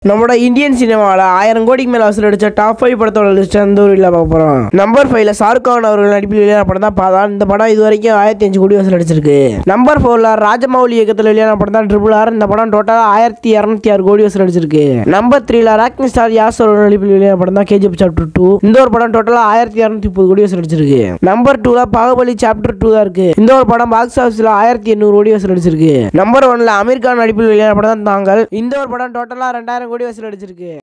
நம்மளோட இந்தியன் சினிமாவில் ஆயிரம் கோடிக்கு மேல வசூல் அடிச்ச டாப் ஃபைவ் படத்தோட லிஸ்ட் அந்த ஒரு பார்க்க போறோம் நம்பர் ஃபைவ்ல ஷாருக் கான் அவர்கள் நடிப்பில் வெளியான படம் தான் பாதான் இந்த படம் இது வரைக்கும் ஆயிரத்தி அஞ்சு கோடி வசூல் அடிச்சிருக்கு நம்பர் ஃபோர்ல ராஜமௌலி இயக்கத்தில் வெளியான படம் தான் ட்ரிபிள் ஆர் இந்த படம் டோட்டலா ஆயிரத்தி இரநூத்தி ஆறு கோடி வசூல் அடிச்சிருக்கு நம்பர் த்ரீல ராக்கிங் ஸ்டார் யாஸ் அவர்கள் நடிப்பில் வெளியான படம் தான் கேஜிஎஃப் சாப்டர் டூ இந்த ஒரு படம் டோட்டலா ஆயிரத்தி இரநூத்தி முப்பது கோடி வசூல் அடிச்சிருக்கு நம்பர் டூல பாகுபலி சாப்டர் டூ தான் இருக்கு இந்த ஒரு படம் பாக்ஸ் ஆஃபீஸ்ல ஆயிரத்தி எண்ணூறு கோடி வசூல் அடிச்சிருக்கு நம்பர் ஒன்ல அமீர் கான் நடிப்பில் வெளியான படம் தான் தாங்கள் இந்த ஒரு படம் டோட்டலா ரெண்டாயிரம் கோடி வசூல் அடிச்சிருக்கு